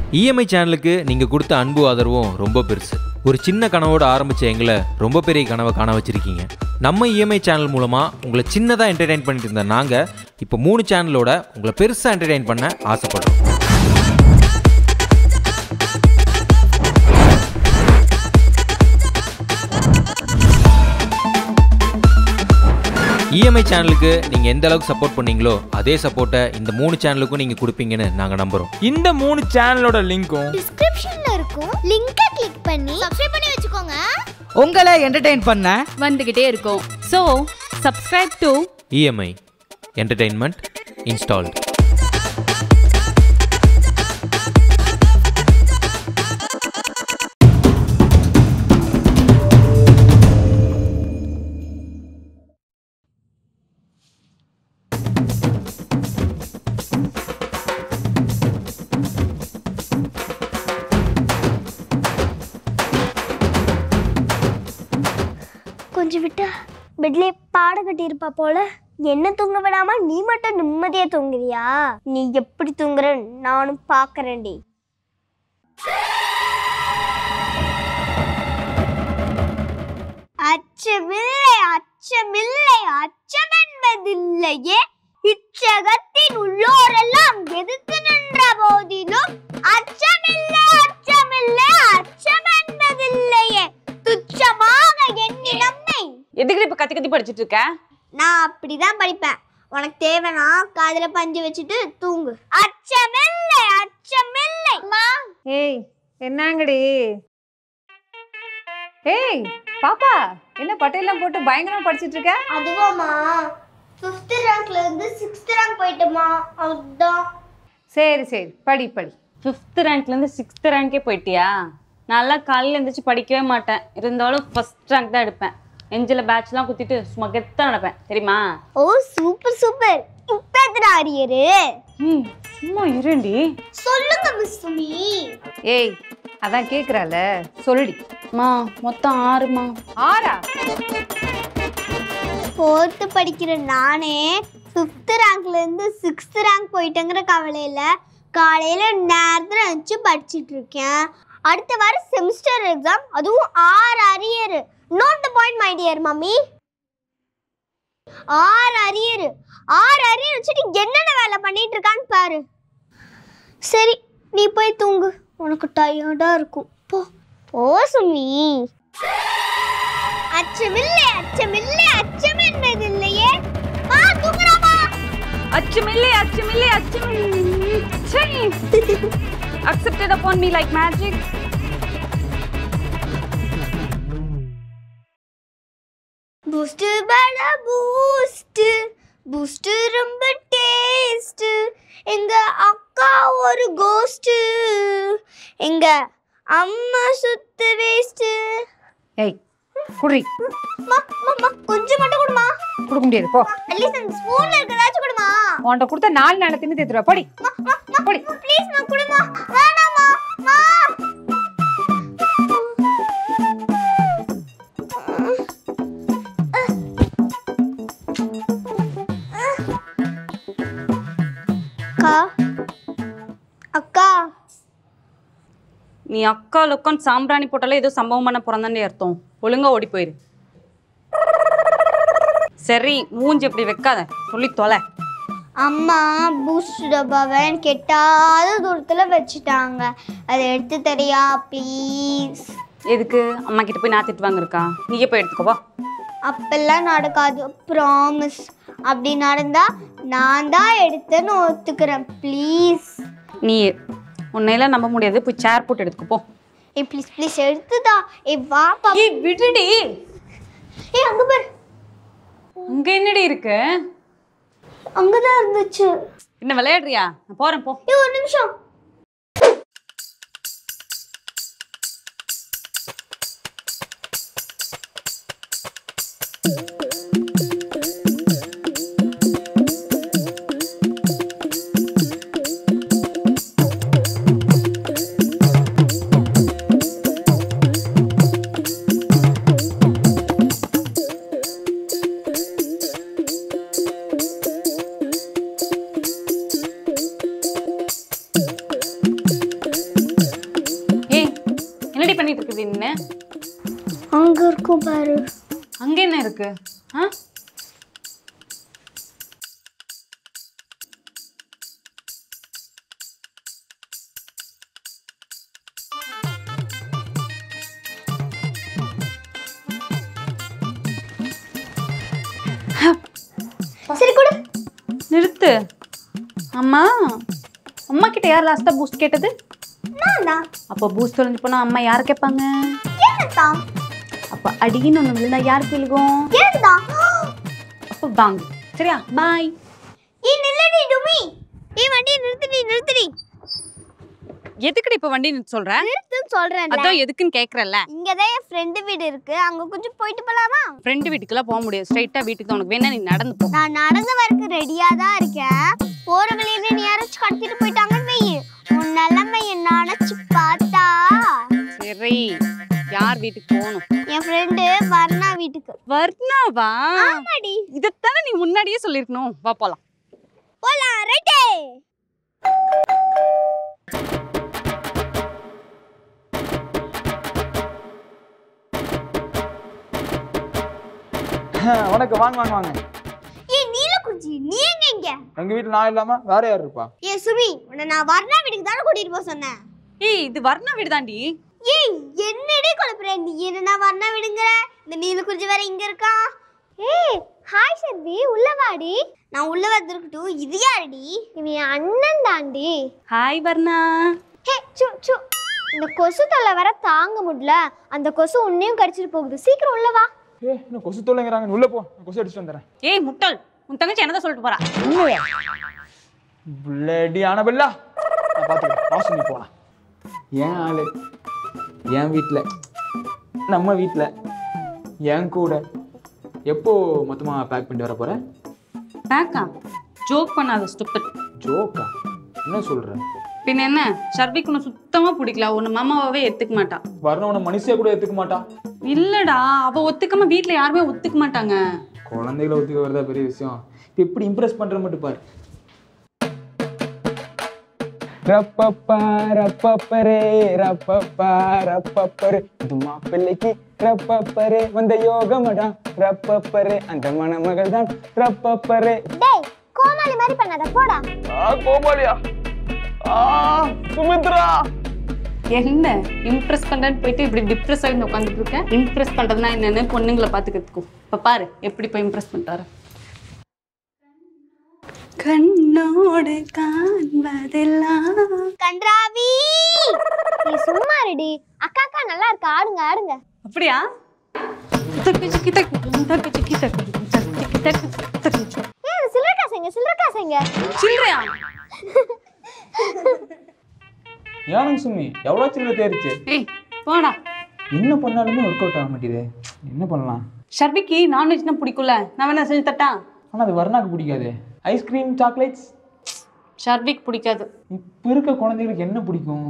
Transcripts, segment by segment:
EMI சேனலுக்கு நீங்கள் கொடுத்த அன்பு ஆதரவும் ரொம்ப பெருசு ஒரு சின்ன கனவோடு ஆரம்பித்த எங்களை ரொம்ப பெரிய கனவை காண வச்சுருக்கீங்க நம்ம இஎம்ஐ சேனல் மூலமாக உங்களை சின்னதாக என்டர்டெயின் பண்ணிட்டு இருந்த நாங்கள் இப்போ மூணு சேனலோட உங்களை பெருசாக என்டர்டெயின் பண்ண ஆசைப்படுறோம் இஎம்ஐ சேனலுக்கு நீங்கள் எந்த அளவுக்கு சப்போர்ட் பண்ணீங்களோ அதே சப்போர்ட்டை இந்த மூணு சேனலுக்கும் நீங்கள் கொடுப்பீங்கன்னு நாங்கள் நம்புகிறோம் இந்த மூணு சேனலோட லிங்க்கும் டிஸ்கிரிப்ஷன்ல இருக்கும் லிங்கை கிளிக் பண்ணி சப்ஸ்கிரைப் பண்ணி வச்சுக்கோங்க உங்களை என்டர்டெயின் பண்ண வந்துகிட்டே இருக்கும் so subscribe to EMI entertainment installed கொஞ்சம் விட்டா பெட்லயே பாட கட்டி இருப்பா போல என்ன தூங்க விடாம நீ மட்டும் நிம்மதியா தூங்குறியா நீ எப்படி தூங்குற நானும் பாக்குறேன்டி அச்சமில்லை அச்சமில்லை அச்சம் என்பதில்லையே இச்சகத்தின் உள்ளோரெல்லாம் எதிர்த்து நின்ற போதிலும் அச்சமில்லை அச்சமில்லை அச்சம் என்பதில்லையே துச்சமாக எண்ணி நம்மை எதுக்கு இப்ப கத்தி கத்தி படிச்சிட்டு இருக்க நான் அப்படிதான் படிப்பேன் உனக்கு தேவைனா காதுல பஞ்சு வச்சுட்டு தூங்கு அச்சமில்லை அச்சமில்லை அம்மா ஏய் என்னங்கடி ஏய் பாப்பா என்ன பட்டையெல்லாம் போட்டு பயங்கரமா படிச்சிட்டு இருக்க அதுவாம்மா ஃபிஃப்த் ரேங்க்ல இருந்து சிக்ஸ்த் ரேங்க் போயிட்டோமா அதுதான் சரி சரி படி படி ஃபிஃப்த் ரேங்க்லேருந்து சிக்ஸ்த் ரேங்கே போயிட்டியா நல்லா காலையில் எழுந்திரிச்சு படிக்கவே மாட்டேன் இருந்தாலும் ஃபர்ஸ்ட் ரேங்க் தான் எடுப்பேன் எஞ்சில் பேட்ச்லாம் குத்திட்டு சும்மா கெத்தாக நடப்பேன் தெரியுமா ஓ சூப்பர் சூப்பர் இப்ப எத்தனை அரியரு ம் சும்மா இருண்டி சொல்லுங்க மிஸ் சுமி ஏய் அதான் கேக்குறால சொல்லுடி மா மொத்தம் ஆறுமா ஆறா ஃபோர்த்து படிக்கிற நானே ஃபிஃப்த் ரேங்க்ல இருந்து சிக்ஸ்த் ரேங்க் போயிட்டேங்கிற கவலையில காலையில நேரத்துல வச்சு படிச்சிட்டு இருக்கேன் அடுத்த வாரம் செமிஸ்டர் எக்ஸாம் அதுவும் ஆறு arrear note the point my dear mummy ஆறு அரியர் ஆறு அரியர் வச்சுட்டு என்னென்ன வேலை பண்ணிட்டு இருக்கான்னு பாரு சரி நீ போய் தூங்கு உனக்கு டயர்டா இருக்கும் போ போ சுமி அச்சமில்லை அச்சமில்லை அச்சம் என்பதில்லையே மா தூங்குறாமா அச்சுமில்லை அச்சுமில்லை அச்சுமில்லை அக்செப்டட் அப்பான் மீ லைக் மேஜிக் பூஸ்ட் பட பூஸ்ட் பூஸ்ட் ரொம்ப டேஸ்ட் எங்க அக்கா ஒரு கோஸ்ட் எங்க அம்மா சுத்து வேஸ்ட் ஏய் குடி கொஞ்சம் மட்டும் கொடுமா கொடுக்க முடியாது போ அட்லீஸ்ட் அந்த ஸ்பூன்ல இருக்கதாச்சும் கொடுமா உன்கிட்ட கொடுத்த நாலு நாளை தின்னு தேத்துருவா படி படி ப்ளீஸ் மா கொடுமா வேணாமா மா அக்கா அக்கா நீ அக்கா உட்காந்து சாம்பிராணி போட்டாலே ஏதோ சம்பவம் பண்ண பிறந்தானே அர்த்தம் ஒழுங்கா ஓடி போயிரு சரி மூஞ்சி இப்படி வைக்காத சொல்லி தொலை அம்மா பூஸ்ட் டப்பாவை கெட்டாத தூரத்துல வச்சுட்டாங்க அதை எடுத்து தரியா ப்ளீஸ் எதுக்கு அம்மா கிட்ட போய் நான் திட்டு வாங்கிருக்கா நீயே போய் எடுத்துக்கோவா அப்பெல்லாம் நடக்காது ப்ராமிஸ் அப்படி நடந்தா நான் தான் எடுத்தேன்னு ஒத்துக்கிறேன் ப்ளீஸ் நீ உன்னையெல்லாம் நம்ப முடியாது போய் சேர் போட்டு எடுத்துக்கோ போ ஏ ப்ளீஸ் ப்ளீஸ் எடுத்துதா ஏ வா பா ஏய் விடுடி ஏ அங்க பாரு அங்க என்னடி இருக்கு அங்கதான் இருந்துச்சு என்ன விளையாடுறியா நான் போறேன் போ ஏ ஒரு நிமிஷம் பண்ணிட்டு இருக்குது என்ன அங்க இருக்கும் பாரு அங்க என்ன இருக்கு ஆ சரி கொடு நிறுத்து அம்மா அம்மா கிட்ட யார் லாஸ்டா பூஸ்ட் கேட்டது நான் தான் அப்போ பூஸ்ட் தொலைஞ்சு போனா அம்மா யார் கேட்பாங்க ஏன்தான் அப்ப அடின்னு ஒண்ணு விழுந்தா யாருக்கு விழுகும் ஏன்தான் அப்போ பாங் சரியா பாய் ஏ நில்லடி டுமி ஏ வண்டியை நிறுத்தடி நிறுத்தடி எதுக்குடி இப்ப வண்டி நிறுத்த சொல்ற நிறுத்துன்னு சொல்றேன்ல அதான் எதுக்குன்னு கேக்குறல்ல இங்கதான் என் ஃப்ரெண்டு வீடு இருக்கு அங்க கொஞ்சம் போயிட்டு போலாமா ஃப்ரெண்டு வீட்டுக்குலாம் போக முடியாது ஸ்ட்ரைட்டா வீட்டுக்கு தான் உனக்கு வேணா நீ நடந்து போ நான் நடந்து வரக்கு ரெடியா தான் இருக்கேன் போற வழியில நீ யாராச்சும் கடத்திட்டு போயிட்டாங்கன்னு வெயி உன் நிலைமைய நினைச்சு பார்த்தா சரி யார் வீட்டுக்கு போகணும் என் ஃப்ரெண்டு வர்ணா வீட்டுக்கு வர்ணாவா ஆமாடி இதைத்தானே நீ முன்னாடியே சொல்லிருக்கணும் வா போலாம் போலாம் ரைட்டே வணக்கம் வாங்க வாங்க வாங்க ஏய் நீலக்குறிச்சி நீ எங்க இங்க எங்க வீட்டுல நான் இல்லாம வேற யார் இருப்பா ஏ சுமி உன்னை நான் வர்ணா வீட்டுக்கு தானே கூட்டிட்டு போக சொன்னேன் ஏய் இது வர்ணா வீடு தாண்டி ஏய் என்னடி குழப்புற நீ என்ன நான் வர்ணா விடுங்கிற இந்த நீலக்குறிச்சி வேற இங்க இருக்கா ஏய் ஹாய் சர்வி உள்ள வாடி நான் உள்ள வந்திருக்கட்டும் இது யாருடி இவன் என் அண்ணன் தாண்டி ஹாய் வர்ணா ஹே சு சு இந்த கொசு தொல்லை வர தாங்க முடியல அந்த கொசு உன்னையும் கடிச்சிட்டு போகுது சீக்கிரம் உள்ள வா ஏ இன்னும் கொசு தொல்லைங்கிறாங்க உள்ள போ நான் கொசு அடிச்சுட்டு வந்துடுறேன் ஏய் முட்டாள் உன் தங்கச்சி என்னதான் சொல்லிட்டு போறா பிள்ளடி ஆனபெல்லா நான் பார்த்துக்கிறேன் வாசு நீ போலாம் என் ஆளு என் வீட்டில் நம்ம வீட்டில் என் கூட எப்போ மொத்தமாக பேக் பண்ணிட்டு வர போற பேக்கா ஜோக் பண்ணாத ஸ்டூபிட் ஜோக்கா என்ன சொல்ற பின்ன என்ன ஷர்விக்கு உன்னை சுத்தமா பிடிக்கல உன்னை மாமாவே எடுத்துக்க மாட்டா வரணும் மனுஷியா கூட எடுத்துக்க மாட்டா இல்லடா அவ ஒத்துக்காம வீட்ல யாருமே ஒத்துக்க மாட்டாங்க குழந்தைகளை ஒத்துக்க வரதா பெரிய விஷயம் இப்ப எப்படி இம்ப்ரெஸ் பண்ற மட்டும் பாரு ரப்பப்பா ரப்பப்பரே ரப்பப்பா ரப்பப்பரே இது மாப்பிள்ளைக்கு ரப்பப்பரே வந்த யோகமடா ரப்பப்பரே அந்த மணமகள் தான் ரப்பப்பரே டேய் கோமாளி மாதிரி பண்ணாத போடா ஆ கோமாளியா ஆ சுமித்ரா என்ன இம்ப்ரெஸ் பண்றேன்னு போயிட்டு இப்படி டிப்ரெஸ் ஆகி உட்காந்துட்டு இருக்கேன் இம்ப்ரெஸ் பண்றதுனா என்னன்னு பொண்ணுங்களை பாத்துக்கிறதுக்கும் இப்ப பாரு எப்படி போய் இம்ப்ரெஸ் பண்ணிட்டாரு கண்ணோடு காண்பதெல்லாம் கன்றாவி நீ சும்மா இருடி அக்கா அக்கா நல்லா இருக்கு ஆடுங்க ஆடுங்க அப்படியா தக்கு சிக்கி தக்கு தக்கு சிக்கி தக்கு தக்கு சிக்கி தக்கு தக்கு சிக்கி. ஏன் சில்லற காசுங்க சில்லற காசுங்க சில்லறையா ஏனுங்க சுமி எவ்வளோ சின்ன தேர்ச்சு ஏய் போடா என்ன பண்ணாலுமே ஒர்க் அவுட் ஆக மாட்டேங்குது என்ன பண்ணலாம் ஷர்பிக்கு நான்வெஜ்னா பிடிக்கும்ல நான் வேணா செஞ்சு தட்டா ஆனால் அது வர்ணாக்கு பிடிக்காது ஐஸ்கிரீம் சாக்லேட்ஸ் ஷர்பிக் பிடிக்காது இப்போ இருக்க குழந்தைகளுக்கு என்ன பிடிக்கும்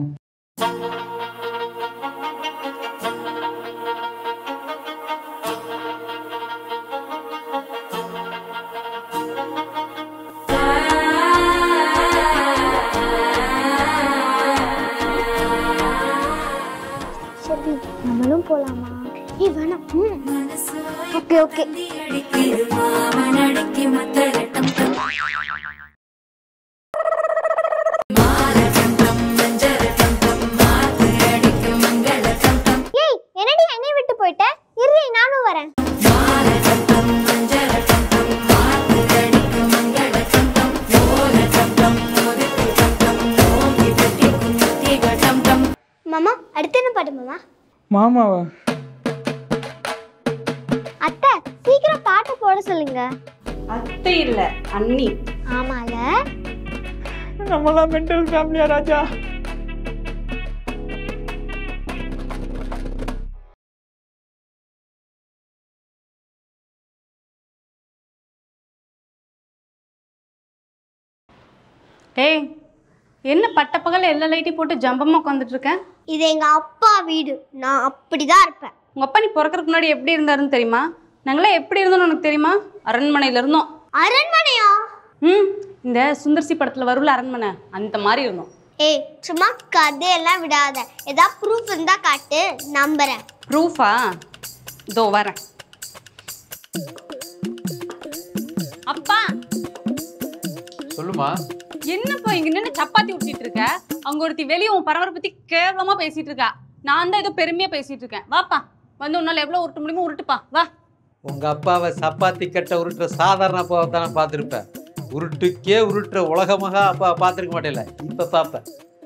சரி நம்மளும் போலாமா ஏய் வேணாம் ஓகே ஓகே ஏய் என்னடி என்னை விட்டு போயிட்ட இரு நானும் வரேன் மாமா அடுத்து என்ன பாட்டு மாமா மாமாவா அத்தை சீக்கிரம் பாட்டு போட சொல்லுங்க அத்தை இல்ல அண்ணி ஆமால நம்மளாம் மென்டல் ஃபேமிலியா ராஜா ஏய் என்ன பட்ட பகல்ல எல்லா லைட்டையும் போட்டு ஜம்பமா உட்காந்துட்டு இருக்கேன் இது எங்க அப்பா வீடு நான் அப்படிதான் இருப்பேன் உங்க அப்பா நீ பிறக்கறதுக்கு முன்னாடி எப்படி இருந்தாருன்னு தெரியுமா நாங்களாம் எப்படி இருந்தோம்னு உனக்கு தெரியுமா அரண்மனையில இருந்தோம் அரண்மனையா ம் இந்த சுந்தர்சி படத்துல வரும்ல அரண்மனை அந்த மாதிரி இருந்தோம் ஏய் சும்மா கதையெல்லாம் விடாத ஏதாவது ப்ரூஃப் இருந்தா காட்டு நம்புறேன் ப்ரூஃபா இதோ வரேன் அப்பா சொல்லுமா என்னப்பா இங்க நின்று சப்பாத்தி உருட்டிட்டு இருக்க அங்க ஒருத்தி வெளியே உன் பரவரை பத்தி கேவலமா பேசிட்டு இருக்கா நான் தான் ஏதோ பெருமையா பேசிட்டு இருக்கேன் வாப்பா வந்து உன்னால எவ்வளவு உருட்ட முடியுமோ உருட்டுப்பா வா உங்க அப்பாவை சப்பாத்தி கட்ட உருட்டுற சாதாரண அப்பாவை தானே பார்த்துருப்பேன் உருட்டுக்கே உருட்டுற உலகமாக அப்பா பார்த்துருக்க மாட்டேல இப்ப பார்ப்பேன்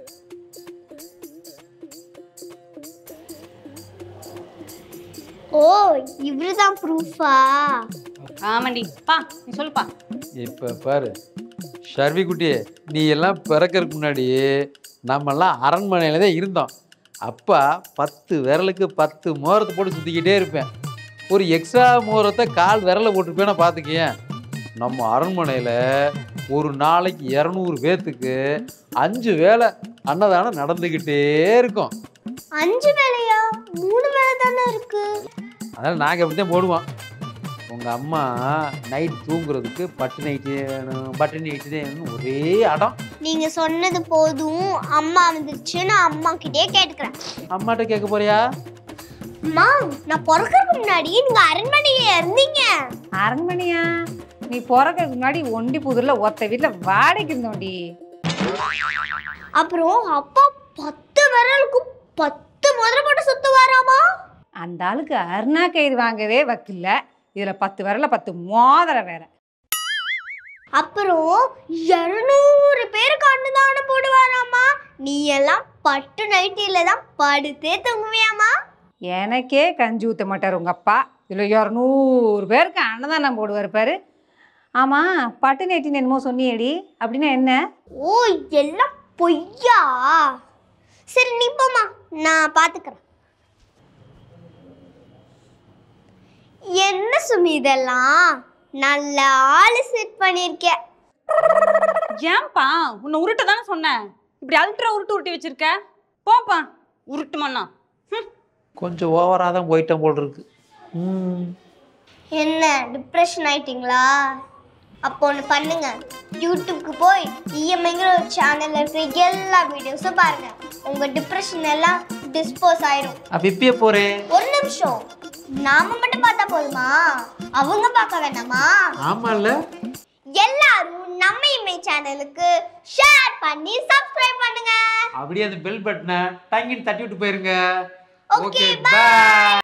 ஓ இவருதான் ப்ரூஃபா ஆமாண்டி பா நீ சொல்லுப்பா இப்ப பாரு ஷர்வி குட்டி நீ எல்லாம் பிறக்கறதுக்கு முன்னாடி நம்மெல்லாம் அரண்மனையில தான் இருந்தோம் அப்பா பத்து விரலுக்கு பத்து மோரத்தை போட்டு சுற்றிக்கிட்டே இருப்பேன் ஒரு எக்ஸ்ட்ரா மோரத்தை கால் விரல போட்டுருப்பேன்னா பார்த்துக்கேன் நம்ம அரண்மனையில் ஒரு நாளைக்கு இரநூறு பேர்த்துக்கு அஞ்சு வேளை அன்னதானம் நடந்துக்கிட்டே இருக்கும் அஞ்சு வேலையா மூணு வேலை தானே இருக்கு அதனால் நாங்கள் அப்படி தான் போடுவோம் உங்கள் அம்மா நைட் தூங்குறதுக்கு பட்டு நைட்டு வேணும் பட்டு நைட்டு வேணும் ஒரே அடம் நீங்க சொன்னது போதும் அம்மா வந்துருச்சு நான் அம்மா கிட்டே கேட்டுக்கிறேன் அம்மாட்ட கேட்க போறியா அம்மா நான் பிறக்கறதுக்கு முன்னாடி நீங்க அரண்மனையில இருந்தீங்க அரண்மனையா நீ பிறக்கிறதுக்கு முன்னாடி ஒண்டி புதூர்ல ஒத்த வீட்டுல வாடகைக்கு இருந்தோண்டி அப்புறம் அப்பா பத்து விரலுக்கு பத்து முதல்ல போட்டு சுத்துவாராமா அந்த ஆளுக்கு அருணா கயிறு வாங்கவே வக்கில்ல இதுல பத்து விரல பத்து மோதிரம் வேற அப்புறம் இருநூறு பேருக்கு அன்னதானம் போடுவாராமா நீ எல்லாம் பட்டு நைட்டில தான் படுத்தே தூங்குவியாமா எனக்கே கஞ்சி ஊத்த மாட்டார் உங்க அப்பா இதுல இரநூறு பேருக்கு அன்னதானம் போடுவார் பாரு ஆமா பட்டு நேட்டின்னு என்னமோ சொன்னியேடி அப்படின்னா என்ன ஓ எல்லாம் பொய்யா சரி நீ போம்மா நான் பாத்துக்கிறேன் என்ன சுமி இதெல்லாம் நல்ல ஆளு செட் பண்ணிருக்க ஏன்பா உன்னை உருட்ட தானே சொன்னேன் இப்படி அல்ட்ரா உருட்டு உருட்டி வச்சிருக்க போப்பா உருட்டு மண்ணா ம் கொஞ்சம் ஓவராக தான் போயிட்டேன் போல் இருக்கு ம் என்ன டிப்ரெஷன் ஆயிட்டீங்களா அப்போ ஒன்று பண்ணுங்க யூடியூப்க்கு போய் இஎம்ஐங்கிற ஒரு சேனல்ல இருக்கிற எல்லா வீடியோஸும் பாருங்க உங்க டிப்ரெஷன் எல்லாம் டிஸ்போஸ் ஆயிரும் அப்போ இப்பயே போகிறேன் ஒரு நிமிஷம் நாம மட்டும் பார்த்தா போதுமா அவங்க பார்க்க வேணாமா ஆமாம்ல எல்லாரும் நம்ம இமை சேனலுக்கு ஷேர் பண்ணி சப்ஸ்கிரைப் பண்ணுங்க அப்படியே அந்த பெல் பட்டனை டங்கின்னு தட்டி விட்டு போயிருங்க Okay, ஓகே பாய்